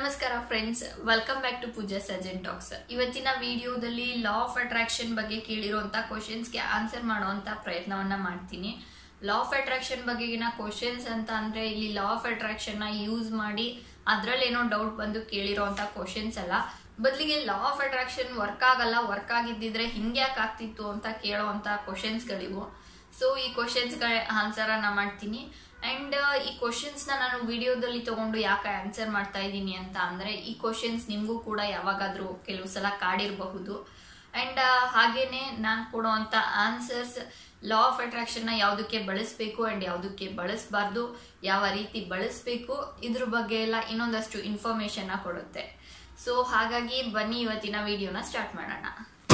ನಮಸ್ಕಾರ friends welcome back to Pooja surgeon talks ಇವತ್ತಿನ ವಿಡಿಯೋದಲ್ಲಿ ಲಾ ಆಫ್ ಅಟ್ರಾಕ್ಷನ್ ಬಗ್ಗೆ ಕೇಳಿರುವಂತ ಕ್ವಶನ್ಸ್ಗೆ ಆನ್ಸರ್ ಮಾಡುವಂತ ಪ್ರಯತ್ನವನ್ನ ಮಾಡ್ತೀನಿ ಲಾ ಆಫ್ ಅಟ್ರಾಕ್ಷನ್ ಬಗೆಗಿನ ಕ್ವಶನ್ಸ್ ಅಂತ ಅಂದ್ರೆ ಇಲ್ಲಿ ಲಾ ಆಫ್ ಅಟ್ರಾಕ್ಷನ್ ನ ಯೂಸ್ ಮಾಡಿ ಅದ್ರಲ್ಲಿ ಏನೋ ಡೌಟ್ ಬಂದು ಕೇಳಿರೋಂತ ಕ್ವಶನ್ಸ್ ಅಲ್ಲ ಬದಲಿಗೆ ಲಾ ಆಫ್ ಅಟ್ರಾಕ್ಷನ್ ವರ್ಕ್ ಆಗಲ್ಲ ವರ್ಕ್ ಆಗಿದ್ದಿದ್ರೆ ಹಿಂಗೆ ಯಾಕೆ ಆಗ್ತಿತ್ತು ಅಂತ ಕೇಳೋವಂತ ಕ್ವಶನ್ಸ್ಗಳಿವು ಸೊ ಈ ಕ್ವಶನ್ಸ್ಗಳ ಆನ್ಸರ್ ಅನ್ನ ಮಾಡ್ತೀನಿ ಅಂಡ್ ಈ ಕ್ವಶನ್ಸ್ ನ ನಾನು ವಿಡಿಯೋದಲ್ಲಿ ತಗೊಂಡು ಯಾಕೆ ಆನ್ಸರ್ ಮಾಡ್ತಾ ಇದ್ದೀನಿ ಅಂತ ಅಂದ್ರೆ ಈ ಕ್ವಶನ್ಸ್ ನಿಮಗೂ ಕೂಡ ಯಾವಾಗಾದ್ರೂ ಕೆಲವು ಸಲ ಕಾಡಿರಬಹುದು ಅಂಡ್ ಹಾಗೇನೆ ನಾನು ಕೊಡುವಂತ ಆನ್ಸರ್ಸ್ ಲಾ ಆಫ್ ಅಟ್ರಾಕ್ಷನ್ ನ ಯಾವುದಕ್ಕೆ ಬಳಸಬೇಕು ಅಂಡ್ ಯಾವುದಕ್ಕೆ ಬಳಸಬಾರ್ದು ಯಾವ ರೀತಿ ಬಳಸಬೇಕು ಇದ್ರ ಬಗ್ಗೆ ಎಲ್ಲ ಇನ್ನೊಂದಷ್ಟು ಇನ್ಫಾರ್ಮೇಶನ್ ಕೊಡುತ್ತೆ ಸೊ ಹಾಗಾಗಿ ಬನ್ನಿ ಇವತ್ತಿನ ವಿಡಿಯೋನ ಸ್ಟಾರ್ಟ್ ಮಾಡೋಣ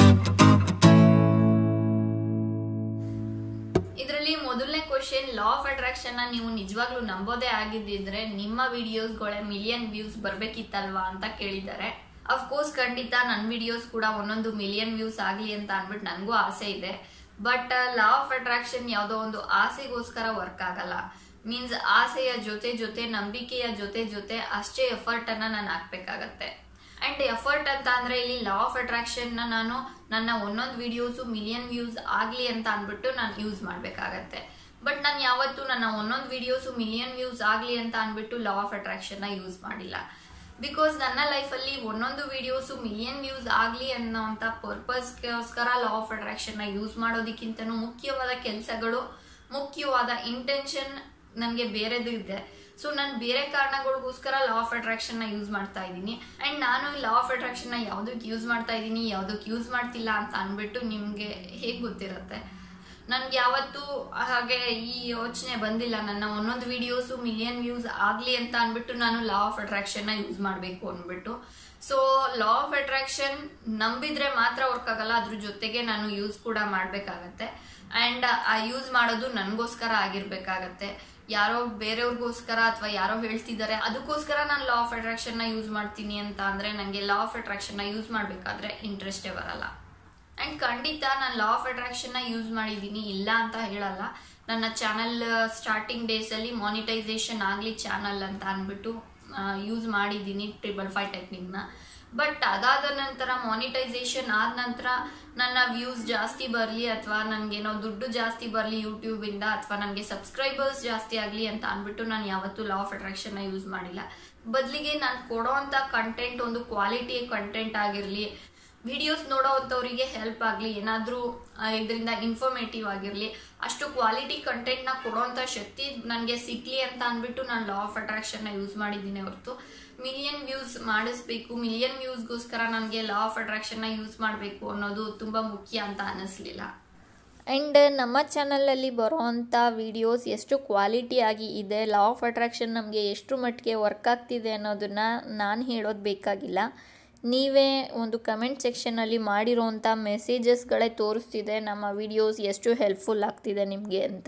ಇದರಲ್ಲಿ ಮೊದಲನೇ ಕ್ವಶನ್ ಲಾ ಆಫ್ ಅಟ್ರಾಕ್ಷನ್ ನ ನೀವು ನಿಜವಾಗ್ಲೂ ನಂಬೋದೇ ಆಗಿದ್ದಿದ್ರೆ ನಿಮ್ಮ ವಿಡಿಯೋಸ್ಗಳೇ ಮಿಲಿಯನ್ ವ್ಯೂಸ್ ಬರ್ಬೇಕಿತ್ತಲ್ವಾ ಅಂತ ಕೇಳಿದ್ದಾರೆ ಅಫ್ಕೋರ್ಸ್ ಖಂಡಿತ ನನ್ನ ವಿಡಿಯೋಸ್ ಕೂಡ ಒಂದೊಂದು ಮಿಲಿಯನ್ ವ್ಯೂಸ್ ಆಗ್ಲಿ ಅಂತ ಅನ್ಬಿಟ್ಟು ನನಗೂ ಆಸೆ ಇದೆ ಬಟ್ ಲಾ ಆಫ್ ಅಟ್ರಾಕ್ಷನ್ ಯಾವುದೋ ಒಂದು ಆಸೆಗೋಸ್ಕರ ವರ್ಕ್ ಆಗಲ್ಲ ಮೀನ್ಸ್ ಆಸೆಯ ಜೊತೆ ಜೊತೆ ನಂಬಿಕೆಯ ಜೊತೆ ಜೊತೆ ಅಷ್ಟೇ ಎಫರ್ಟ್ ಅನ್ನ ನಾನು ಹಾಕ್ಬೇಕಾಗತ್ತೆ ಅಂಡ್ ಎಫರ್ಟ್ ಅಂತ ಅಂದ್ರೆ ಇಲ್ಲಿ ಲಾ ಆಫ್ ಅಟ್ರಾಕ್ಷನ್ ನ ನಾನು ನನ್ನ ಒಂದೊಂದು ವಿಡಿಯೋಸು ಮಿಲಿಯನ್ ವ್ಯೂಸ್ ಆಗ್ಲಿ ಅಂತ ಅನ್ಬಿಟ್ಟು ನಾನು ಯೂಸ್ ಮಾಡ್ಬೇಕಾಗತ್ತೆ ಬಟ್ ನಾನು ಯಾವತ್ತೂ ನನ್ನ ಒಂದೊಂದು ವಿಡಿಯೋಸು ಮಿಲಿಯನ್ ವ್ಯೂಸ್ ಆಗ್ಲಿ ಅಂತ ಅನ್ಬಿಟ್ಟು ಲಾ ಆಫ್ ಅಟ್ರಾಕ್ಷನ್ ನ ಯೂಸ್ ಮಾಡಿಲ್ಲ ಬಿಕಾಸ್ ನನ್ನ ಲೈಫಲ್ಲಿ ಒಂದೊಂದು ವಿಡಿಯೋಸು ಮಿಲಿಯನ್ ವ್ಯೂಸ್ ಆಗ್ಲಿ ಅನ್ನೋಂಥ ಪರ್ಪಸ್ಗೋಸ್ಕರ ಲಾ ಆಫ್ ಅಟ್ರಾಕ್ಷನ್ ನ ಯೂಸ್ ಮಾಡೋದಕ್ಕಿಂತನೂ ಮುಖ್ಯವಾದ ಕೆಲಸಗಳು ಮುಖ್ಯವಾದ ಇಂಟೆನ್ಷನ್ ನನಗೆ ಬೇರೆದು ಇದೆ ಸೊ ನಾನು ಬೇರೆ ಕಾರಣಗಳಿಗೋಸ್ಕರ ಲಾ ಆಫ್ ಅಟ್ರಾಕ್ಷನ್ ನ ಯೂಸ್ ಮಾಡ್ತಾ ಇದ್ದೀನಿ ಅಂಡ್ ನಾನು ಲಾ ಆಫ್ ಅಟ್ರಾಕ್ಷನ್ ನ ಯಾವ್ದಕ್ಕೆ ಯೂಸ್ ಮಾಡ್ತಾ ಇದ್ದೀನಿ ಯಾವ್ದಕ್ಕೆ ಯೂಸ್ ಮಾಡ್ತಿಲ್ಲ ಅಂತ ಅನ್ಬಿಟ್ಟು ನಿಮ್ಗೆ ಹೇಗ್ ಗೊತ್ತಿರುತ್ತೆ ನನ್ಗೆ ಯಾವತ್ತೂ ಹಾಗೆ ಈ ಯೋಚನೆ ಬಂದಿಲ್ಲ ನನ್ನ ಒಂದೊಂದು ವಿಡಿಯೋಸು ಮಿಲಿಯನ್ ವ್ಯೂಸ್ ಆಗ್ಲಿ ಅಂತ ಅನ್ಬಿಟ್ಟು ನಾನು ಲಾ ಆಫ್ ಅಟ್ರಾಕ್ಷನ್ ನ ಯೂಸ್ ಮಾಡಬೇಕು ಅಂದ್ಬಿಟ್ಟು ಸೊ ಲಾ ಆಫ್ ಅಟ್ರಾಕ್ಷನ್ ನಂಬಿದ್ರೆ ಮಾತ್ರ ವರ್ಕ್ ಆಗಲ್ಲ ಅದ್ರ ಜೊತೆಗೆ ನಾನು ಯೂಸ್ ಕೂಡ ಮಾಡ್ಬೇಕಾಗತ್ತೆ ಅಂಡ್ ಆ ಯೂಸ್ ಮಾಡೋದು ನನಗೋಸ್ಕರ ಆಗಿರ್ಬೇಕಾಗತ್ತೆ ಯಾರೋ ಬೇರೆಯವ್ರಿಗೋಸ್ಕರ ಅಥವಾ ಯಾರೋ ಹೇಳ್ತಿದ್ದಾರೆ ಅದಕ್ಕೋಸ್ಕರ ನಾನು ಲಾ ಆಫ್ ಅಟ್ರಾಕ್ಷನ್ ನ ಯೂಸ್ ಮಾಡ್ತೀನಿ ಅಂತ ಅಂದ್ರೆ ನನಗೆ ಲಾ ಆಫ್ ಅಟ್ರಾಕ್ಷನ್ ನ ಯೂಸ್ ಮಾಡ್ಬೇಕಾದ್ರೆ ಇಂಟ್ರೆಸ್ಟೇ ಬರಲ್ಲ ಅಂಡ್ ಖಂಡಿತ ನಾನು ಲಾ ಆಫ್ ಅಟ್ರಾಕ್ಷನ್ ನ ಯೂಸ್ ಮಾಡಿದ್ದೀನಿ ಇಲ್ಲ ಅಂತ ಹೇಳಲ್ಲ ನನ್ನ ಚಾನಲ್ ಸ್ಟಾರ್ಟಿಂಗ್ ಡೇಸ್ ಅಲ್ಲಿ ಮಾನಿಟೈಸೇಷನ್ ಆಗ್ಲಿ ಚಾನಲ್ ಅಂತ ಅನ್ಬಿಟ್ಟು ಯೂಸ್ ಮಾಡಿದ್ದೀನಿ ಟ್ರಿಬಲ್ ಫೈವ್ ಟೆಕ್ನಿಕ್ನ ಬಟ್ ಅದಾದ ನಂತರ ಮಾನಿಟೈಸೇಷನ್ ಆದ ನಂತರ ನನ್ನ ವ್ಯೂಸ್ ಜಾಸ್ತಿ ಬರಲಿ ಅಥವಾ ನನಗೇನೋ ದುಡ್ಡು ಜಾಸ್ತಿ ಬರಲಿ ಯೂಟ್ಯೂಬಿಂದ ಅಥವಾ ನನಗೆ ಸಬ್ಸ್ಕ್ರೈಬರ್ಸ್ ಜಾಸ್ತಿ ಆಗಲಿ ಅಂತ ಅಂದ್ಬಿಟ್ಟು ನಾನು ಯಾವತ್ತೂ ಲಾ ಆಫ್ ಅಟ್ರಾಕ್ಷನ್ನ ಯೂಸ್ ಮಾಡಿಲ್ಲ ಬದಲಿಗೆ ನಾನು ಕೊಡೋವಂಥ ಕಂಟೆಂಟ್ ಒಂದು ಕ್ವಾಲಿಟಿ ಕಂಟೆಂಟ್ ಆಗಿರಲಿ ವಿಡಿಯೋಸ್ ನೋಡೋವಂಥವ್ರಿಗೆ ಹೆಲ್ಪ್ ಆಗಲಿ ಏನಾದರೂ ಇದರಿಂದ ಇನ್ಫಾರ್ಮೇಟಿವ್ ಆಗಿರಲಿ ಅಷ್ಟು ಕ್ವಾಲಿಟಿ ಕಂಟೆಂಟ್ನ ಕೊಡೋವಂಥ ಶಕ್ತಿ ನನಗೆ ಸಿಗ್ಲಿ ಅಂತ ಅಂದ್ಬಿಟ್ಟು ನಾನು ಲಾ ಆಫ್ ಅಟ್ರಾಕ್ಷನ್ನ ಯೂಸ್ ಮಾಡಿದ್ದೀನಿ ಹೊರತು ಮಿಲಿಯನ್ ವ್ಯೂಸ್ ಮಾಡಿಸ್ಬೇಕು ಮಿಲಿಯನ್ ವ್ಯೂಸ್ಗೋಸ್ಕರ ನನಗೆ ಲಾ ಆಫ್ ಅಟ್ರಾಕ್ಷನ್ನ ಯೂಸ್ ಮಾಡಬೇಕು ಅನ್ನೋದು ತುಂಬ ಮುಖ್ಯ ಅಂತ ಅನ್ನಿಸ್ಲಿಲ್ಲ ಆ್ಯಂಡ್ ನಮ್ಮ ಚಾನಲಲ್ಲಿ ಬರೋವಂಥ ವಿಡಿಯೋಸ್ ಎಷ್ಟು ಕ್ವಾಲಿಟಿಯಾಗಿ ಇದೆ ಲಾ ಆಫ್ ಅಟ್ರಾಕ್ಷನ್ ನಮಗೆ ಎಷ್ಟು ಮಟ್ಟಿಗೆ ವರ್ಕ್ ಆಗ್ತಿದೆ ಅನ್ನೋದನ್ನು ನಾನು ಹೇಳೋದು ಬೇಕಾಗಿಲ್ಲ ನೀವೇ ಒಂದು ಕಮೆಂಟ್ ಸೆಕ್ಷನಲ್ಲಿ ಮಾಡಿರೋವಂಥ ಮೆಸೇಜಸ್ಗಳೇ ತೋರಿಸ್ತಿದೆ ನಮ್ಮ ವಿಡಿಯೋಸ್ ಎಷ್ಟು ಹೆಲ್ಪ್ಫುಲ್ ಆಗ್ತಿದೆ ನಿಮಗೆ ಅಂತ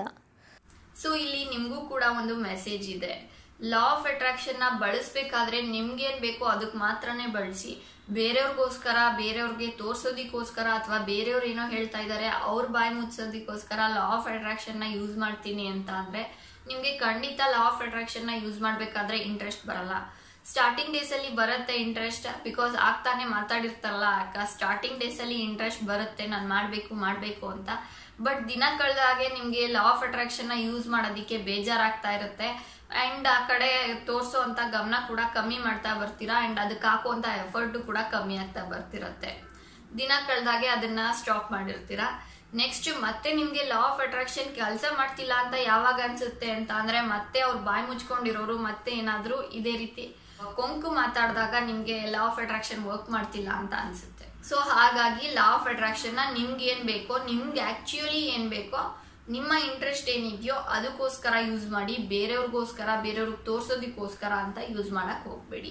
ಸೊ ಇಲ್ಲಿ ನಿಮಗೂ ಕೂಡ ಒಂದು ಮೆಸೇಜ್ ಇದೆ ಲಾ ಆಫ್ ಅಟ್ರಾಕ್ಷನ್ ನ ಬಳಸ್ಬೇಕಾದ್ರೆ ನಿಮ್ಗೇನ್ ಬೇಕೋ ಅದಕ್ಕೆ ಮಾತ್ರನೇ ಬಳಸಿ ಬೇರೆಯವ್ರಿಗೋಸ್ಕರ ಬೇರೆಯವ್ರಿಗೆ ತೋರ್ಸೋದಿಕ್ಕೋಸ್ಕರ ಅಥವಾ ಬೇರೆಯವ್ರು ಏನೋ ಹೇಳ್ತಾ ಇದ್ದಾರೆ ಅವ್ರ ಬಾಯಿ ಮುಚ್ಚೋದಿಕ್ಕೋಸ್ಕರ ಲಾ ಆಫ್ ಅಟ್ರಾಕ್ಷನ್ ನ ಯೂಸ್ ಮಾಡ್ತೀನಿ ಅಂತ ಅಂದ್ರೆ ನಿಮ್ಗೆ ಖಂಡಿತ ಲಾ ಆಫ್ ಅಟ್ರಾಕ್ಷನ್ ನ ಯೂಸ್ ಮಾಡ್ಬೇಕಾದ್ರೆ ಇಂಟ್ರೆಸ್ಟ್ ಬರಲ್ಲ ಸ್ಟಾರ್ಟಿಂಗ್ ಡೇಸ್ ಅಲ್ಲಿ ಬರುತ್ತೆ ಇಂಟ್ರೆಸ್ಟ್ ಬಿಕಾಸ್ ಆಗ್ತಾನೆ ಮಾತಾಡಿರ್ತಾರಲ್ಲ ಅಕ್ಕ ಸ್ಟಾರ್ಟಿಂಗ್ ಡೇಸ್ ಅಲ್ಲಿ ಇಂಟ್ರೆಸ್ಟ್ ಬರುತ್ತೆ ನಾನು ಮಾಡ್ಬೇಕು ಮಾಡ್ಬೇಕು ಅಂತ ಬಟ್ ದಿನ ಕಳೆದ ಹಾಗೆ ನಿಮ್ಗೆ ಲಾ ಆಫ್ ಅಟ್ರಾಕ್ಷನ್ ನ ಯೂಸ್ ಮಾಡೋದಿಕ್ಕೆ ಬೇಜಾರಾಗ್ತಾ ಇರುತ್ತೆ ಅಂಡ್ ಆ ಕಡೆ ತೋರಿಸೋಂತ ಗಮನ ಕೂಡ ಕಮ್ಮಿ ಮಾಡ್ತಾ ಬರ್ತೀರಾ ಅಂಡ್ ಅದಕ್ಕೆ ಹಾಕುವಂತ ಎಫರ್ಟ್ ಕೂಡ ಕಮ್ಮಿ ಆಗ್ತಾ ಬರ್ತಿರತ್ತೆ ದಿನ ಕಳೆದಾಗೆ ಅದನ್ನ ಸ್ಟಾಪ್ ಮಾಡಿರ್ತೀರಾ ನೆಕ್ಸ್ಟ್ ಮತ್ತೆ ನಿಮ್ಗೆ ಲಾ ಆಫ್ ಅಟ್ರಾಕ್ಷನ್ ಕೆಲಸ ಮಾಡ್ತಿಲ್ಲ ಅಂತ ಯಾವಾಗ ಅನ್ಸುತ್ತೆ ಅಂತ ಅಂದ್ರೆ ಮತ್ತೆ ಅವ್ರು ಬಾಯಿ ಮುಚ್ಕೊಂಡಿರೋರು ಮತ್ತೆ ಏನಾದ್ರೂ ಇದೇ ರೀತಿ ಕೊಂಕು ಮಾತಾಡಿದಾಗ ನಿಮ್ಗೆ ಲಾ ಆಫ್ ಅಟ್ರಾಕ್ಷನ್ ವರ್ಕ್ ಮಾಡ್ತಿಲ್ಲ ಅಂತ ಅನ್ಸುತ್ತೆ ಸೊ ಹಾಗಾಗಿ ಲಾ ಆಫ್ ಅಟ್ರಾಕ್ಷನ್ ನ ನಿಮ್ಗೆ ಏನ್ ಬೇಕೋ ನಿಮ್ಗೆ ಆಕ್ಚುಲಿ ಏನ್ ಬೇಕೋ ನಿಮ್ಮ ಇಂಟ್ರೆಸ್ಟ್ ಏನಿದೆಯೋ ಅದಕ್ಕೋಸ್ಕರ ಯೂಸ್ ಮಾಡಿ ಬೇರೆಯವ್ರಿಗೋಸ್ಕರ ಬೇರೆಯವ್ರಿಗೆ ತೋರ್ಸೋದಕ್ಕೋಸ್ಕರ ಅಂತ ಯೂಸ್ ಮಾಡಕ್ ಹೋಗ್ಬೇಡಿ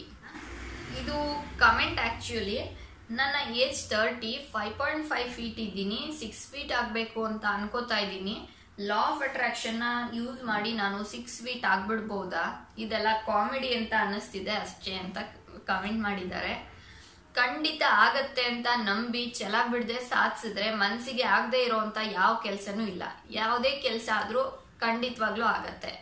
ಇದು ಕಮೆಂಟ್ ಆಕ್ಚುಲಿ ನನ್ನ age thirty five point five feet ಇದ್ದೀನಿ ಸಿಕ್ಸ್ ಫೀಟ್ ಆಗಬೇಕು ಅಂತ ಅನ್ಕೋತಾ ಇದ್ದೀನಿ ಲಾ ಆಫ್ ಅಟ್ರಾಕ್ಷನ್ ನ ಯೂಸ್ ಮಾಡಿ ನಾನು ಸಿಕ್ಸ್ ಫೀಟ್ ಆಗ್ಬಿಡ್ಬೋದಾ ಇದೆಲ್ಲ ಕಾಮಿಡಿ ಅಂತ ಅನ್ನಿಸ್ತಿದೆ ಅಷ್ಟೇ ಅಂತ ಕಮೆಂಟ್ ಮಾಡಿದ್ದಾರೆ ಖಂಡಿತ ಆಗತ್ತೆ ಅಂತ ನಂಬಿ ಛಲ ಬಿಡದೆ ಸಾಧಿಸಿದ್ರೆ ಮನ್ಸಿಗೆ ಆಗದೆ ಇರೋಂತ ಯಾವ ಕೆಲ್ಸನೂ ಇಲ್ಲ ಯಾವುದೇ ಕೆಲಸ ಆದ್ರೂ ಖಂಡಿತವಾಗ್ಲೂ ಆಗತ್ತೆ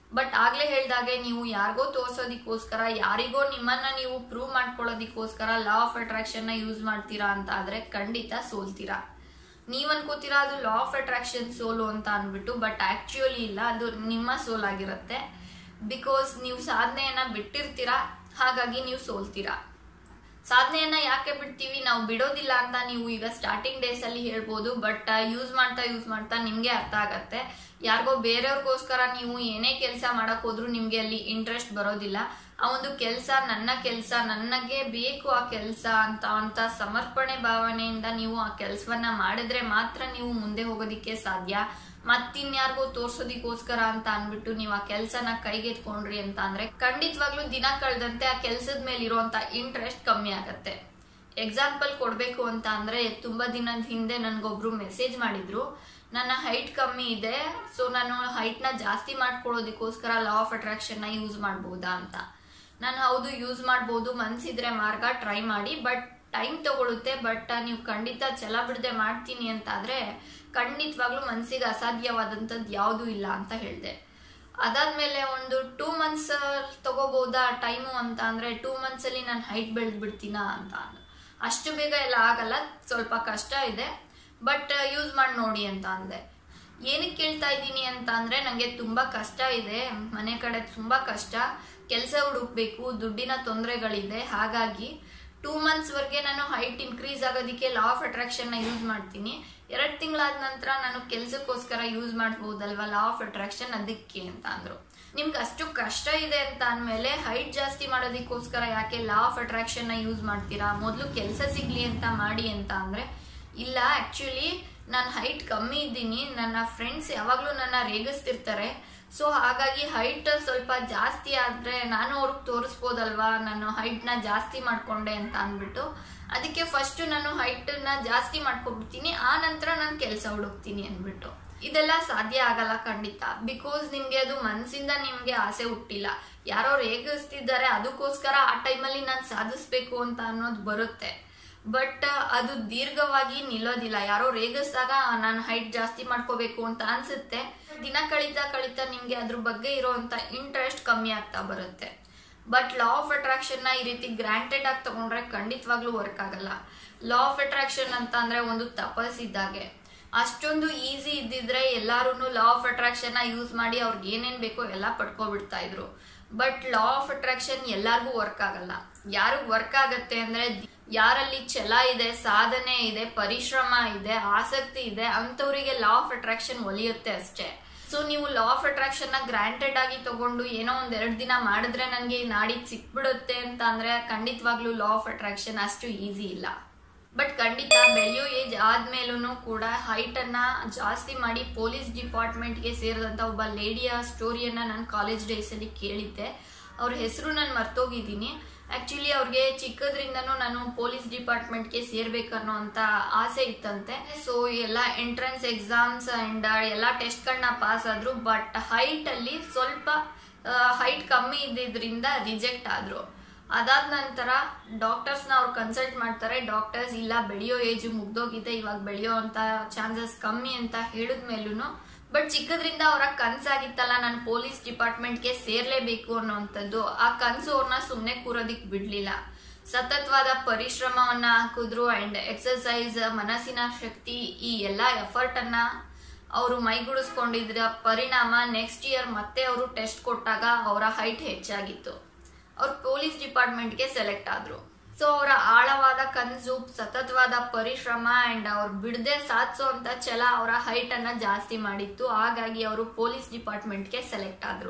ಬಟ್ ಆಗ್ಲೇ ಹೇಳ್ದಾಗೆ ನೀವು ಯಾರಿಗೋ ತೋರ್ಸೋದಿಕ್ಕೋಸ್ಕರ ಯಾರಿಗೋ ನಿಮ್ಮನ್ನ ನೀವು ಪ್ರೂವ್ ಮಾಡ್ಕೊಳ್ಳೋದಿಕ್ಕೋಸ್ಕರ ಲಾ ಆಫ್ ಅಟ್ರಾಕ್ಷನ್ ನ ಯೂಸ್ ಮಾಡ್ತೀರಾ ಅಂತ ಆದ್ರೆ ಖಂಡಿತ ಸೋಲ್ತೀರಾ ನೀವ್ ಅನ್ಕೋತೀರಾ ಅದು ಲಾ ಆಫ್ ಅಟ್ರಾಕ್ಷನ್ ಸೋಲು ಅಂತ ಅನ್ಬಿಟ್ಟು ಬಟ್ ಆಕ್ಚುಯಲಿ ಇಲ್ಲ ಅದು ನಿಮ್ಮ ಸೋಲಾಗಿರುತ್ತೆ ಬಿಕಾಸ್ ನೀವು ಸಾಧನೆಯನ್ನ ಬಿಟ್ಟಿರ್ತೀರಾ ಹಾಗಾಗಿ ನೀವು ಸೋಲ್ತೀರಾ ಸಾಧನೆಯನ್ನ ಯಾಕೆ ಬಿಡ್ತೀವಿ ನಾವು ಬಿಡೋದಿಲ್ಲ ಅಂತ ನೀವು ಈಗ ಸ್ಟಾರ್ಟಿಂಗ್ ಡೇಸ್ ಅಲ್ಲಿ ಹೇಳ್ಬೋದು ಬಟ್ ಯೂಸ್ ಮಾಡ್ತಾ ಯೂಸ್ ಮಾಡ್ತಾ ನಿಮ್ಗೆ ಅರ್ಥ ಆಗತ್ತೆ ಯಾರಿಗೋ ಬೇರೆಯವ್ರಿಗೋಸ್ಕರ ನೀವು ಏನೇ ಕೆಲಸ ಮಾಡಕ್ ಹೋದ್ರು ನಿಮ್ಗೆ ಅಲ್ಲಿ ಇಂಟ್ರೆಸ್ಟ್ ಬರೋದಿಲ್ಲ ಆ ಒಂದು ಕೆಲಸ ನನ್ನ ಕೆಲಸ ನನಗೆ ಬೇಕು ಆ ಕೆಲಸ ಅಂತ ಅಂತ ಸಮರ್ಪಣೆ ಭಾವನೆಯಿಂದ ನೀವು ಆ ಕೆಲಸವನ್ನ ಮಾಡಿದ್ರೆ ಮಾತ್ರ ನೀವು ಮುಂದೆ ಹೋಗೋದಿಕ್ಕೆ ಸಾಧ್ಯ ಮತ್ತಿನ್ಯಾರಿಗೋ ತೋರ್ಸೋದಿಕ್ಕೋಸ್ಕರ ಅಂತ ಅನ್ಬಿಟ್ಟು ನೀವು ಆ ಕೆಲ್ಸನ ಕೈಗೆತ್ಕೊಂಡ್ರಿ ಅಂತ ಅಂದ್ರೆ ಖಂಡಿತವಾಗ್ಲೂ ದಿನ ಕಳೆದಂತೆ ಆ ಕೆಲ್ಸದ ಮೇಲೆ ಇರುವಂತ ಇಂಟ್ರೆಸ್ಟ್ ಕಮ್ಮಿ ಆಗತ್ತೆ ಎಕ್ಸಾಂಪಲ್ ಕೊಡ್ಬೇಕು ಅಂತ ಅಂದ್ರೆ ತುಂಬಾ ದಿನದ ಹಿಂದೆ ನನ್ಗೊಬ್ರು ಮೆಸೇಜ್ ಮಾಡಿದ್ರು ನನ್ನ ಹೈಟ್ ಕಮ್ಮಿ ಇದೆ ಸೊ ನಾನು ಹೈಟ್ ನ ಜಾಸ್ತಿ ಮಾಡ್ಕೊಳ್ಳೋದಕ್ಕೋಸ್ಕರ ಲಾ ಆಫ್ ಅಟ್ರಾಕ್ಷನ್ ನ ಯೂಸ್ ಮಾಡಬಹುದಾ ಅಂತ ನಾನು ಹೌದು ಯೂಸ್ ಮಾಡ್ಬೋದು ಮನ್ಸಿದ್ರೆ ಮಾರ್ಗ ಟ್ರೈ ಮಾಡಿ ಬಟ್ ಟೈಮ್ ತಗೊಳುತ್ತೆ ಬಟ್ ನೀವು ಖಂಡಿತ ಛಲ ಬಿಡದೆ ಮಾಡ್ತೀನಿ ಅಂತ ಆದ್ರೆ ಖಂಡಿತವಾಗ್ಲೂ ಮನ್ಸಿಗೆ ಅಸಾಧ್ಯವಾದಂಥದ್ದು ಯಾವುದೂ ಇಲ್ಲ ಅಂತ ಹೇಳಿದೆ ಅದಾದ್ಮೇಲೆ ಒಂದು ಟೂ ಮಂತ್ಸ್ ತಗೋಬಹುದಾ ಟೈಮು ಅಂತ ಅಂದ್ರೆ ಟೂ ಮಂತ್ಸ್ ಅಲ್ಲಿ ನಾನು ಹೈಟ್ ಬೆಳೆದ್ ಬಿಡ್ತೀನಾ ಅಂತ ಅಂದ್ರು. ಅಷ್ಟು ಬೇಗ ಎಲ್ಲ ಆಗಲ್ಲ ಸ್ವಲ್ಪ ಕಷ್ಟ ಇದೆ ಬಟ್ ಯೂಸ್ ಮಾಡಿ ನೋಡಿ ಅಂತ ಅಂದೆ ಏನಕ್ಕೆ ಕೇಳ್ತಾ ಇದ್ದೀನಿ ಅಂತ ಅಂದ್ರೆ ನಂಗೆ ತುಂಬಾ ಕಷ್ಟ ಇದೆ ಮನೆ ಕಡೆ ತುಂಬಾ ಕಷ್ಟ ಕೆಲಸ ಹುಡುಕ್ಬೇಕು ದುಡ್ಡಿನ ತೊಂದರೆಗಳಿದೆ ಹಾಗಾಗಿ ಟೂ ಮಂತ್ಸ್ ವರೆಗೆ ನಾನು ಹೈಟ್ ಇನ್ಕ್ರೀಸ್ ಆಗೋದಕ್ಕೆ ಲಾ ಆಫ್ ಅಟ್ರಾಕ್ಷನ್ ನ ಯೂಸ್ ಮಾಡ್ತೀನಿ ಎರಡ್ ತಿಂಗಳಾದ ನಂತರ ನಾನು ಕೆಲ್ಸಕ್ಕೋಸ್ಕರ ಯೂಸ್ ಮಾಡ್ಬೋದಲ್ವಾ ಲಾ ಆಫ್ ಅಟ್ರಾಕ್ಷನ್ ಅದಕ್ಕೆ ಅಂತ ಅಂದ್ರು ನಿಮ್ಗೆ ಅಷ್ಟು ಕಷ್ಟ ಇದೆ ಅಂತ ಅಂದ್ಮೇಲೆ ಹೈಟ್ ಜಾಸ್ತಿ ಮಾಡೋದಕ್ಕೋಸ್ಕರ ಯಾಕೆ ಲಾ ಆಫ್ ಅಟ್ರಾಕ್ಷನ್ ನ ಯೂಸ್ ಮಾಡ್ತೀರಾ ಮೊದಲು ಕೆಲಸ ಸಿಗ್ಲಿ ಅಂತ ಮಾಡಿ ಅಂತ ಅಂದ್ರೆ ಇಲ್ಲ ಆಕ್ಚುಲಿ ನಾನು ಹೈಟ್ ಕಮ್ಮಿ ಇದ್ದೀನಿ ನನ್ನ ಫ್ರೆಂಡ್ಸ್ ಯಾವಾಗ್ಲೂ ನನ್ನ ರೇಗಿಸ್ತಿರ್ತಾರೆ ಸೊ ಹಾಗಾಗಿ ಹೈಟ್ ಸ್ವಲ್ಪ ಜಾಸ್ತಿ ಆದ್ರೆ ನಾನು ಅವ್ರಿಗೆ ತೋರಿಸ್ಬೋದಲ್ವಾ ನಾನು ಹೈಟ್ ನ ಜಾಸ್ತಿ ಮಾಡ್ಕೊಂಡೆ ಅಂತ ಅಂದ್ಬಿಟ್ಟು ಅದಕ್ಕೆ ಫಸ್ಟ್ ನಾನು ಹೈಟ್ ನ ಜಾಸ್ತಿ ಮಾಡ್ಕೊಬಿಡ್ತೀನಿ ಆ ನಂತರ ನಾನು ಕೆಲಸ ಹುಡುಕ್ತೀನಿ ಅಂದ್ಬಿಟ್ಟು ಇದೆಲ್ಲ ಸಾಧ್ಯ ಆಗಲ್ಲ ಖಂಡಿತ ಬಿಕಾಸ್ ನಿಮ್ಗೆ ಅದು ಮನ್ಸಿಂದ ನಿಮ್ಗೆ ಆಸೆ ಹುಟ್ಟಿಲ್ಲ ಯಾರೋ ರೇಗಿಸ್ತಿದ್ದಾರೆ ಅದಕ್ಕೋಸ್ಕರ ಆ ಟೈಮಲ್ಲಿ ನಾನು ಸಾಧಿಸ್ಬೇಕು ಅಂತ ಅನ್ನೋದು ಬರುತ್ತೆ ಬಟ್ ಅದು ದೀರ್ಘವಾಗಿ ನಿಲ್ಲೋದಿಲ್ಲ ಯಾರೋ ರೇಗಿಸಿದಾಗ ನಾನು ಹೈಟ್ ಜಾಸ್ತಿ ಮಾಡ್ಕೋಬೇಕು ಅಂತ ಅನ್ಸುತ್ತೆ ದಿನ ಕಳೀತಾ ಕಳೀತಾ ನಿಮ್ಗೆ ಅದ್ರ ಬಗ್ಗೆ ಇರೋಂತ ಇಂಟ್ರೆಸ್ಟ್ ಕಮ್ಮಿ ಆಗ್ತಾ ಬರುತ್ತೆ ಬಟ್ ಲಾ ಆಫ್ ಅಟ್ರಾಕ್ಷನ್ ನ ಈ ರೀತಿ ಗ್ರಾಂಟೆಡ್ ಆಗಿ ತಗೊಂಡ್ರೆ ಖಂಡಿತವಾಗ್ಲೂ ವರ್ಕ್ ಆಗಲ್ಲ ಲಾ ಆಫ್ ಅಟ್ರಾಕ್ಷನ್ ಅಂತ ಅಂದ್ರೆ ಒಂದು ತಪಸ್ ಇದ್ದಾಗೆ ಅಷ್ಟೊಂದು ಈಸಿ ಇದ್ದಿದ್ರೆ ಎಲ್ಲಾರು ಲಾ ಆಫ್ ಅಟ್ರಾಕ್ಷನ್ ನ ಯೂಸ್ ಮಾಡಿ ಅವ್ರಿಗೆ ಏನೇನ್ ಬೇಕೋ ಎಲ್ಲ ಪಡ್ಕೊಬಿಡ್ತಾ ಇದ್ರು ಬಟ್ ಲಾ ಆಫ್ ಅಟ್ರಾಕ್ಷನ್ ಎಲ್ಲಾರ್ಗೂ ವರ್ಕ್ ಆಗಲ್ಲ ಯಾರಿಗ್ ವರ್ಕ್ ಆಗತ್ತೆ ಅಂದ್ರೆ ಯಾರಲ್ಲಿ ಛಲ ಇದೆ ಸಾಧನೆ ಇದೆ ಪರಿಶ್ರಮ ಇದೆ ಆಸಕ್ತಿ ಇದೆ ಅಂತವರಿಗೆ ಲಾ ಆಫ್ ಅಟ್ರಾಕ್ಷನ್ ಒಲಿಯುತ್ತೆ ಅಷ್ಟೇ ಸೊ ನೀವು ಲಾ ಆಫ್ ಅಟ್ರಾಕ್ಷನ್ ನ ಗ್ರಾಂಟೆಡ್ ಆಗಿ ತಗೊಂಡು ಏನೋ ಒಂದ್ ಎರಡ್ ದಿನ ಮಾಡಿದ್ರೆ ನನ್ಗೆ ನಾಡಿದ್ ಸಿಕ್ಬಿಡುತ್ತೆ ಅಂತ ಅಂದ್ರೆ ಖಂಡಿತವಾಗ್ಲೂ ಲಾ ಆಫ್ ಅಟ್ರಾಕ್ಷನ್ ಅಷ್ಟು ಈಸಿ ಇಲ್ಲ ಬಟ್ ಖಂಡಿತ ಬೆಳೆಯೋ ಏಜ್ ಆದ್ಮೇಲೂ ಕೂಡ ಹೈಟ್ ಅನ್ನ ಜಾಸ್ತಿ ಮಾಡಿ ಪೊಲೀಸ್ ಡಿಪಾರ್ಟ್ಮೆಂಟ್ಗೆ ಸೇರಿದಂತ ಒಬ್ಬ ಲೇಡಿಯ ಸ್ಟೋರಿಯನ್ನ ನಾನು ಕಾಲೇಜ್ ಡೇಸ್ ಅಲ್ಲಿ ಕೇಳಿದ್ದೆ ಅವ್ರ ಹೆಸರು ನಾನು ಮರ್ತೋಗಿದ್ದೀನಿ ಆಕ್ಚುಲಿ ಅವ್ರಿಗೆ ಚಿಕ್ಕದ್ರಿಂದನೂ ನಾನು ಪೊಲೀಸ್ ಡಿಪಾರ್ಟ್ಮೆಂಟ್ಗೆ ಸೇರ್ಬೇಕನ್ನೋ ಅಂತ ಆಸೆ ಇತ್ತಂತೆ ಸೊ ಎಲ್ಲ ಎಂಟ್ರೆನ್ಸ್ ಎಕ್ಸಾಮ್ಸ್ ಅಂಡ್ ಎಲ್ಲ ಟೆಸ್ಟ್ಗಳನ್ನ ಪಾಸ್ ಆದ್ರು ಬಟ್ ಹೈಟ್ ಅಲ್ಲಿ ಸ್ವಲ್ಪ ಹೈಟ್ ಕಮ್ಮಿ ಇದ್ದಿದ್ರಿಂದ ರಿಜೆಕ್ಟ್ ಆದ್ರು ಅದಾದ ನಂತರ ಡಾಕ್ಟರ್ಸ್ನ ಅವ್ರು ಕನ್ಸಲ್ಟ್ ಮಾಡ್ತಾರೆ ಡಾಕ್ಟರ್ಸ್ ಇಲ್ಲ ಬೆಳೆಯೋ ಏಜ್ ಮುಗ್ದೋಗಿದೆ ಇವಾಗ ಬೆಳೆಯೋ ಅಂತ ಚಾನ್ಸಸ್ ಕಮ್ಮಿ ಅಂತ ಹೇಳಿದ್ಮೇಲೂ ಬಟ್ ಚಿಕ್ಕದ್ರಿಂದ ಅವರ ಕನ್ಸಾಗಿತ್ತಲ್ಲ ನಾನು ಪೊಲೀಸ್ ಡಿಪಾರ್ಟ್ಮೆಂಟ್ಗೆ ಸೇರ್ಲೇಬೇಕು ಅನ್ನೋಂಥದ್ದು ಆ ಕನ್ಸು ಅವ್ರನ್ನ ಸುಮ್ಮನೆ ಕೂರೋದಿಕ್ ಬಿಡ್ಲಿಲ್ಲ ಸತತವಾದ ಪರಿಶ್ರಮವನ್ನ ಹಾಕಿದ್ರು ಅಂಡ್ ಎಕ್ಸರ್ಸೈಸ್ ಮನಸ್ಸಿನ ಶಕ್ತಿ ಈ ಎಲ್ಲಾ ಎಫರ್ಟ್ ಅನ್ನ ಅವರು ಮೈಗೂಡಿಸ್ಕೊಂಡಿದ್ರ ಪರಿಣಾಮ ನೆಕ್ಸ್ಟ್ ಇಯರ್ ಮತ್ತೆ ಅವರು ಟೆಸ್ಟ್ ಕೊಟ್ಟಾಗ ಅವರ ಹೈಟ್ ಹೆಚ್ಚಾಗಿತ್ತು ಅವ್ರು ಪೊಲೀಸ್ ಡಿಪಾರ್ಟ್ಮೆಂಟ್ಗೆ ಸೆಲೆಕ್ಟ್ ಆದ್ರು ಸೊ ಅವರ ಆಳವಾದ ಕನಸು ಸತತವಾದ ಪರಿಶ್ರಮ ಅಂಡ್ ಅವ್ರು ಬಿಡದೆ ಸಾಧಿಸೋ ಅಂತ ಛಲ ಅವರ ಹೈಟ್ ಅನ್ನ ಜಾಸ್ತಿ ಮಾಡಿತ್ತು ಹಾಗಾಗಿ ಅವರು ಪೊಲೀಸ್ ಡಿಪಾರ್ಟ್ಮೆಂಟ್ಗೆ ಸೆಲೆಕ್ಟ್ ಆದ್ರು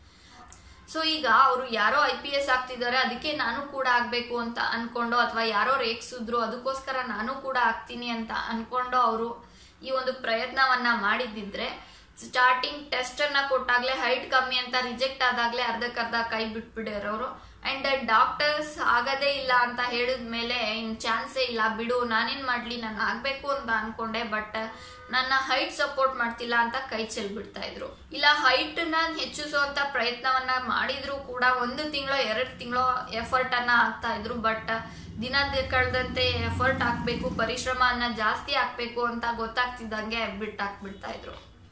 ಸೊ ಈಗ ಅವರು ಯಾರೋ ಐ ಪಿ ಎಸ್ ಆಗ್ತಿದ್ದಾರೆ ಅದಕ್ಕೆ ನಾನು ಕೂಡ ಆಗ್ಬೇಕು ಅಂತ ಅನ್ಕೊಂಡು ಅಥವಾ ಯಾರೋ ರೇಗ್ಸಿದ್ರು ಅದಕ್ಕೋಸ್ಕರ ನಾನು ಕೂಡ ಆಗ್ತೀನಿ ಅಂತ ಅನ್ಕೊಂಡು ಅವರು ಈ ಒಂದು ಪ್ರಯತ್ನವನ್ನ ಮಾಡಿದ್ದಿದ್ರೆ ಸ್ಟಾರ್ಟಿಂಗ್ ಟೆಸ್ಟ್ ಅನ್ನ ಕೊಟ್ಟಾಗ್ಲೇ ಹೈಟ್ ಕಮ್ಮಿ ಅಂತ ರಿಜೆಕ್ಟ್ ಆದಾಗ್ಲೇ ಅರ್ಧಕ್ಕರ್ಧ ಕೈ ಬಿಟ್ಬಿಟ್ಟಿರೋರು ಅಂಡ್ ಡಾಕ್ಟರ್ಸ್ ಆಗದೇ ಇಲ್ಲ ಅಂತ ಹೇಳಿದ್ಮೇಲೆ ಇನ್ ಚಾನ್ಸೇ ಇಲ್ಲ ಬಿಡು ನಾನೇನ್ ಮಾಡ್ಲಿ ನಾನು ಆಗ್ಬೇಕು ಅಂತ ಅನ್ಕೊಂಡೆ ಬಟ್ ನನ್ನ ಹೈಟ್ ಸಪೋರ್ಟ್ ಮಾಡ್ತಿಲ್ಲ ಅಂತ ಕೈ ಚೆಲ್ ಬಿಡ್ತಾ ಇದ್ರು ಇಲ್ಲ ಹೈಟ್ ನ ಹೆಚ್ಚಿಸುವಂತ ಪ್ರಯತ್ನವನ್ನ ಮಾಡಿದ್ರು ಕೂಡ ಒಂದು ತಿಂಗಳು ಎರಡು ತಿಂಗಳು ಎಫರ್ಟ್ ಅನ್ನ ಹಾಕ್ತಾ ಇದ್ರು ಬಟ್ ದಿನ ಕಳೆದಂತೆ ಎಫರ್ಟ್ ಹಾಕ್ಬೇಕು ಪರಿಶ್ರಮನ ಜಾಸ್ತಿ ಹಾಕ್ಬೇಕು ಅಂತ ಗೊತ್ತಾಗ್ತಿದ್ದಂಗೆ ಬಿಟ್ಟು ಹಾಕ್ಬಿಡ್ತಾ ಇದ್ರು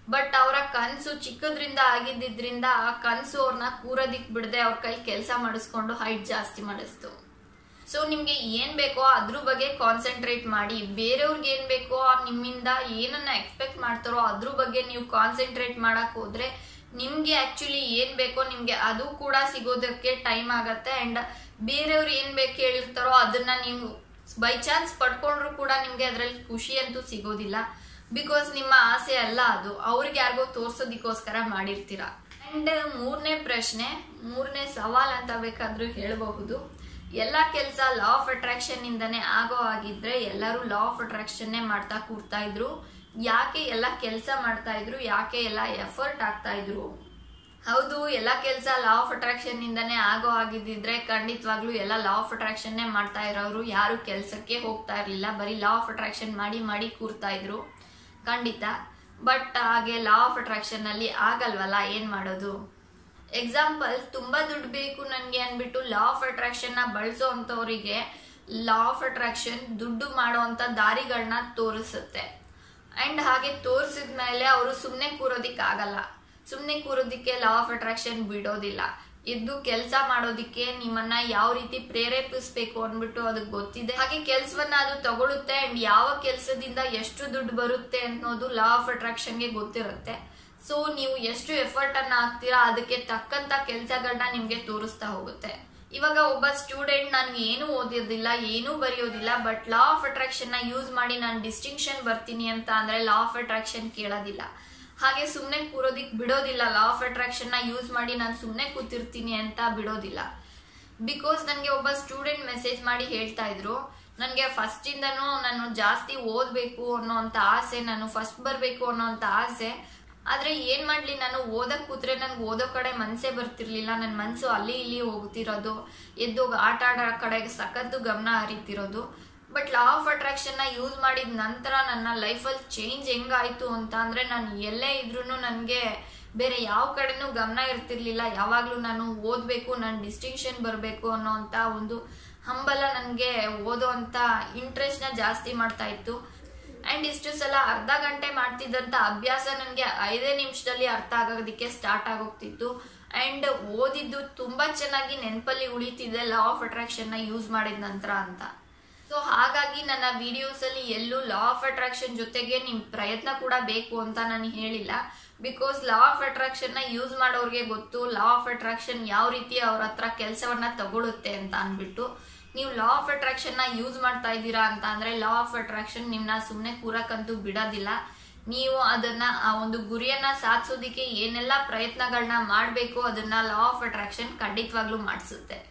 ಬಟ್ ಅವರ ಕನ್ಸು ಚಿಕ್ಕದ್ರಿಂದ ಆಗಿದ್ದಿದ್ರಿಂದ ಆ ಕನ್ಸು ಅವ್ರನ್ನ ಕೂರೋದಿಕ್ ಬಿಡದೆ ಅವ್ರ ಕೈ ಕೆಲಸ ಮಾಡಿಸ್ಕೊಂಡು ಹೈಟ್ ಜಾಸ್ತಿ ಮಾಡಿಸ್ತು ಸೊ ನಿಮ್ಗೆ ಏನ್ ಬೇಕೋ ಅದ್ರ ಬಗ್ಗೆ ಕಾನ್ಸಂಟ್ರೇಟ್ ಮಾಡಿ ಬೇರೆಯವ್ರಿಗೆ ಏನ್ ಬೇಕೋ ನಿಮ್ಮಿಂದ ಏನನ್ನ ಎಕ್ಸ್ಪೆಕ್ಟ್ ಮಾಡ್ತಾರೋ ಅದ್ರ ಬಗ್ಗೆ ನೀವು ಕಾನ್ಸಂಟ್ರೇಟ್ ಮಾಡಕ್ ಹೋದ್ರೆ ನಿಮ್ಗೆ ಆಕ್ಚುಲಿ ಏನ್ ಬೇಕೋ ನಿಮ್ಗೆ ಅದು ಕೂಡ ಸಿಗೋದಕ್ಕೆ ಟೈಮ್ ಆಗತ್ತೆ ಅಂಡ್ ಬೇರೆಯವ್ರು ಏನ್ ಬೇಕು ಹೇಳಿರ್ತಾರೋ ಅದನ್ನ ನೀವು ಬೈ ಚಾನ್ಸ್ ಪಡ್ಕೊಂಡ್ರು ಕೂಡ ನಿಮ್ಗೆ ಅದ್ರಲ್ಲಿ ಖುಷಿ ಅಂತೂ ಸಿಗೋದಿಲ್ಲ ಬಿಕಾಸ್ ನಿಮ್ಮ ಆಸೆ ಅಲ್ಲ ಅದು ಅವ್ರಿಗೆ ಯಾರಿಗೋ ತೋರ್ಸೋದಿಕ್ಕೋಸ್ಕರ ಮಾಡಿರ್ತೀರ ಅಂಡ್ ಮೂರನೇ ಪ್ರಶ್ನೆ ಮೂರನೇ ಸವಾಲ್ ಅಂತ ಬೇಕಾದ್ರೂ ಹೇಳಬಹುದು ಎಲ್ಲ ಕೆಲಸ ಲಾ ಆಫ್ ಅಟ್ರಾಕ್ಷನ್ ಇಂದಾನೆ ಆಗೋ ಆಗಿದ್ರೆ ಎಲ್ಲರೂ ಲಾ ಆಫ್ ಅಟ್ರಾಕ್ಷನ್ ಮಾಡ್ತಾ ಕೂರ್ತಾ ಇದ್ರು ಯಾಕೆ ಎಲ್ಲ ಕೆಲಸ ಮಾಡ್ತಾ ಇದ್ರು ಯಾಕೆ ಎಲ್ಲ ಎಫರ್ಟ್ ಆಗ್ತಾ ಇದ್ರು ಹೌದು ಎಲ್ಲ ಕೆಲಸ ಲಾ ಆಫ್ ಅಟ್ರಾಕ್ಷನ್ ಇಂದಾನೆ ಆಗೋ ಆಗಿದ್ದಿದ್ರೆ ಖಂಡಿತವಾಗ್ಲೂ ಎಲ್ಲ ಲಾ ಆಫ್ ಅಟ್ರಾಕ್ಷನ್ ಮಾಡ್ತಾ ಇರೋರು ಯಾರು ಕೆಲಸಕ್ಕೆ ಹೋಗ್ತಾ ಇರ್ಲಿಲ್ಲ ಬರೀ ಲಾ ಆಫ್ ಅಟ್ರಾಕ್ಷನ್ ಮಾಡಿ ಮಾಡಿ ಕೂರ್ತಾ ಇದ್ರು ಖಂಡಿತ ಬಟ್ ಹಾಗೆ ಲಾ ಆಫ್ ಅಟ್ರಾಕ್ಷನ್ ಅಲ್ಲಿ ಆಗಲ್ವಲ್ಲ ಏನ್ ಮಾಡೋದು ಎಕ್ಸಾಂಪಲ್ ತುಂಬಾ ದುಡ್ಡು ಬೇಕು ನನ್ಗೆ ಅನ್ಬಿಟ್ಟು ಲಾ ಆಫ್ ಅಟ್ರಾಕ್ಷನ್ ನ ಬಳಸೋ ಅಂತವ್ರಿಗೆ ಲಾ ಆಫ್ ಅಟ್ರಾಕ್ಷನ್ ದುಡ್ಡು ಮಾಡೋ ಅಂತ ದಾರಿಗಳನ್ನ ತೋರಿಸುತ್ತೆ ಅಂಡ್ ಹಾಗೆ ತೋರಿಸಿದ ಮೇಲೆ ಅವರು ಸುಮ್ಮನೆ ಕೂರೋದಿಕ್ ಆಗಲ್ಲ ಸುಮ್ಮನೆ ಕೂರೋದಿಕ್ಕೆ ಲಾ ಆಫ್ ಅಟ್ರಾಕ್ಷನ್ ಬಿಡೋದಿಲ್ಲ ಇದ್ದು ಕೆಲಸ ಮಾಡೋದಿಕ್ಕೆ ನಿಮ್ಮನ್ನ ಯಾವ ರೀತಿ ಪ್ರೇರೇಪಿಸ್ಬೇಕು ಅನ್ಬಿಟ್ಟು ಅದಕ್ಕೆ ಗೊತ್ತಿದೆ ಹಾಗೆ ಕೆಲ್ಸವನ್ನ ಅದು ತಗೊಳುತ್ತೆ ಅಂಡ್ ಯಾವ ಕೆಲಸದಿಂದ ಎಷ್ಟು ದುಡ್ಡು ಬರುತ್ತೆ ಅನ್ನೋದು ಲಾ ಆಫ್ ಅಟ್ರಾಕ್ಷನ್ಗೆ ಗೊತ್ತಿರುತ್ತೆ ಸೊ ನೀವು ಎಷ್ಟು ಎಫರ್ಟ್ ಅನ್ನ ಹಾಕ್ತೀರಾ ಅದಕ್ಕೆ ತಕ್ಕಂತ ಕೆಲಸಗಳನ್ನ ನಿಮ್ಗೆ ತೋರಿಸ್ತಾ ಹೋಗುತ್ತೆ ಇವಾಗ ಒಬ್ಬ ಸ್ಟೂಡೆಂಟ್ ನಾನು ಏನು ಓದಿರೋದಿಲ್ಲ ಏನೂ ಬರೆಯೋದಿಲ್ಲ ಬಟ್ ಲಾ ಆಫ್ ಅಟ್ರಾಕ್ಷನ್ ನ ಯೂಸ್ ಮಾಡಿ ನಾನು ಡಿಸ್ಟಿಂಕ್ಷನ್ ಬರ್ತೀನಿ ಅಂತ ಅಂದ್ರೆ ಲಾ ಆಫ್ ಅಟ್ರಾಕ್ಷನ್ ಕೇಳೋದಿಲ್ಲ ಹಾಗೆ ಸುಮ್ಮನೆ ಕೂರೋದಿಕ್ ಬಿಡೋದಿಲ್ಲ ಲಾ ಆಫ್ ಅಟ್ರಾಕ್ಷನ್ ನ ಯೂಸ್ ಮಾಡಿ ನಾನು ಸುಮ್ಮನೆ ಕೂತಿರ್ತೀನಿ ಅಂತ ಬಿಡೋದಿಲ್ಲ ಬಿಕಾಸ್ ನನಗೆ ಒಬ್ಬ ಸ್ಟೂಡೆಂಟ್ ಮೆಸೇಜ್ ಮಾಡಿ ಹೇಳ್ತಾ ಇದ್ರು ನನಗೆ ಫಸ್ಟ್ ಇಂದನೂ ನಾನು ಜಾಸ್ತಿ ಓದಬೇಕು ಅನ್ನೋಂಥ ಆಸೆ ನಾನು ಫಸ್ಟ್ ಬರಬೇಕು ಅನ್ನೋಂಥ ಆಸೆ ಆದ್ರೆ ಏನ್ ಮಾಡ್ಲಿ ನಾನು ಓದಕ್ ಕೂತ್ರೆ ನನ್ಗೆ ಓದೋ ಕಡೆ ಮನ್ಸೇ ಬರ್ತಿರ್ಲಿಲ್ಲ ನನ್ನ ಮನ್ಸು ಅಲ್ಲಿ ಇಲ್ಲಿ ಹೋಗ್ತಿರೋದು ಎದ್ದು ಆಟ ಆಡೋ ಕಡೆಗೆ ಸಖತ್ತು ಗಮನ ಹರಿತಿರೋದು ಬಟ್ ಲಾ ಆಫ್ ಅಟ್ರಾಕ್ಷನ್ ನ ಯೂಸ್ ಮಾಡಿದ ನಂತರ ನನ್ನ ಲೈಫಲ್ಲಿ ಚೇಂಜ್ ಹೆಂಗಾಯ್ತು ಅಂತ ಅಂದ್ರೆ ನಾನು ಎಲ್ಲೇ ಇದ್ರೂ ನನಗೆ ಬೇರೆ ಯಾವ ಕಡೆನೂ ಗಮನ ಇರ್ತಿರ್ಲಿಲ್ಲ ಯಾವಾಗ್ಲೂ ನಾನು ಓದ್ಬೇಕು ನಾನು ಡಿಸ್ಟಿಂಕ್ಷನ್ ಬರಬೇಕು ಅನ್ನೋ ಅಂತ ಒಂದು ಹಂಬಲ ನನಗೆ ಓದೋ ಅಂತ ಇಂಟ್ರೆಸ್ಟ್ ನ ಜಾಸ್ತಿ ಮಾಡ್ತಾ ಇತ್ತು ಅಂಡ್ ಇಷ್ಟು ಸಲ ಅರ್ಧ ಗಂಟೆ ಮಾಡ್ತಿದ್ದಂತ ಅಭ್ಯಾಸ ನನಗೆ ಐದೇ ನಿಮಿಷದಲ್ಲಿ ಅರ್ಥ ಆಗೋದಕ್ಕೆ ಸ್ಟಾರ್ಟ್ ಆಗೋಗ್ತಿತ್ತು ಅಂಡ್ ಓದಿದ್ದು ತುಂಬಾ ಚೆನ್ನಾಗಿ ನೆನಪಲ್ಲಿ ಉಳಿತಿದೆ ಲಾ ಆಫ್ ಅಟ್ರಾಕ್ಷನ್ ನ ಯೂಸ್ ಮಾಡಿದ ನಂತರ ಅಂತ ಸೊ ಹಾಗಾಗಿ ನನ್ನ ವಿಡಿಯೋಸ್ ಅಲ್ಲಿ ಎಲ್ಲೂ ಲಾ ಆಫ್ ಅಟ್ರಾಕ್ಷನ್ ಜೊತೆಗೆ ನಿಮ್ ಪ್ರಯತ್ನ ಕೂಡ ಬೇಕು ಅಂತ ನಾನು ಹೇಳಿಲ್ಲ ಬಿಕಾಸ್ ಲಾ ಆಫ್ ಅಟ್ರಾಕ್ಷನ್ ನ ಯೂಸ್ ಮಾಡೋರ್ಗೆ ಗೊತ್ತು ಲಾ ಆಫ್ ಅಟ್ರಾಕ್ಷನ್ ಯಾವ ರೀತಿ ಅವ್ರ ಹತ್ರ ಕೆಲಸವನ್ನ ತಗೊಳುತ್ತೆ ಅಂತ ಅನ್ಬಿಟ್ಟು ನೀವು ಲಾ ಆಫ್ ಅಟ್ರಾಕ್ಷನ್ ನ ಯೂಸ್ ಮಾಡ್ತಾ ಇದ್ದೀರಾ ಅಂತ ಅಂದ್ರೆ ಲಾ ಆಫ್ ಅಟ್ರಾಕ್ಷನ್ ನಿಮ್ನ ಸುಮ್ಮನೆ ಕೂರಕ್ಕಂತೂ ಬಿಡೋದಿಲ್ಲ ನೀವು ಅದನ್ನ ಆ ಒಂದು ಗುರಿಯನ್ನ ಸಾಧಿಸೋದಿಕ್ಕೆ ಏನೆಲ್ಲ ಪ್ರಯತ್ನಗಳನ್ನ ಮಾಡಬೇಕು ಅದನ್ನ ಲಾ ಆಫ್ ಅಟ್ರಾಕ್ಷನ್ ಖಂಡಿತವಾಗ್ಲೂ ಮಾಡಿಸುತ್ತೆ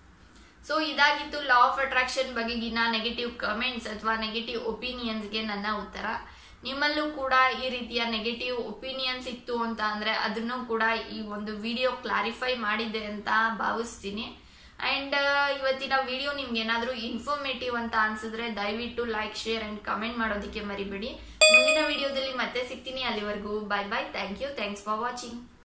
ಸೊ ಇದಾಗಿತ್ತು ಲಾ ಆಫ್ ಅಟ್ರಾಕ್ಷನ್ ಬಗೆಗಿನ ನೆಗೆಟಿವ್ ಕಮೆಂಟ್ಸ್ ಅಥವಾ ನೆಗೆಟಿವ್ ಒಪಿನಿಯನ್ಸ್ಗೆ ನನ್ನ ಉತ್ತರ ನಿಮ್ಮಲ್ಲೂ ಕೂಡ ಈ ರೀತಿಯ ನೆಗೆಟಿವ್ ಒಪಿನಿಯನ್ಸ್ ಇತ್ತು ಅಂತ ಅಂದ್ರೆ ಅದನ್ನು ಕೂಡ ಈ ಒಂದು ವಿಡಿಯೋ ಕ್ಲಾರಿಫೈ ಮಾಡಿದೆ ಅಂತ ಭಾವಿಸ್ತೀನಿ ಅಂಡ್ ಇವತ್ತಿನ ವಿಡಿಯೋ ನಿಮ್ಗೆ ಏನಾದರೂ ಇನ್ಫಾರ್ಮೇಟಿವ್ ಅಂತ ಅನ್ಸಿದ್ರೆ ದಯವಿಟ್ಟು ಲೈಕ್ ಶೇರ್ ಅಂಡ್ ಕಮೆಂಟ್ ಮಾಡೋದಕ್ಕೆ ಮರಿಬೇಡಿ ಮುಂದಿನ ವಿಡಿಯೋದಲ್ಲಿ ಮತ್ತೆ ಸಿಗ್ತೀನಿ ಅಲ್ಲಿವರೆಗೂ bye bye thank you thanks for watching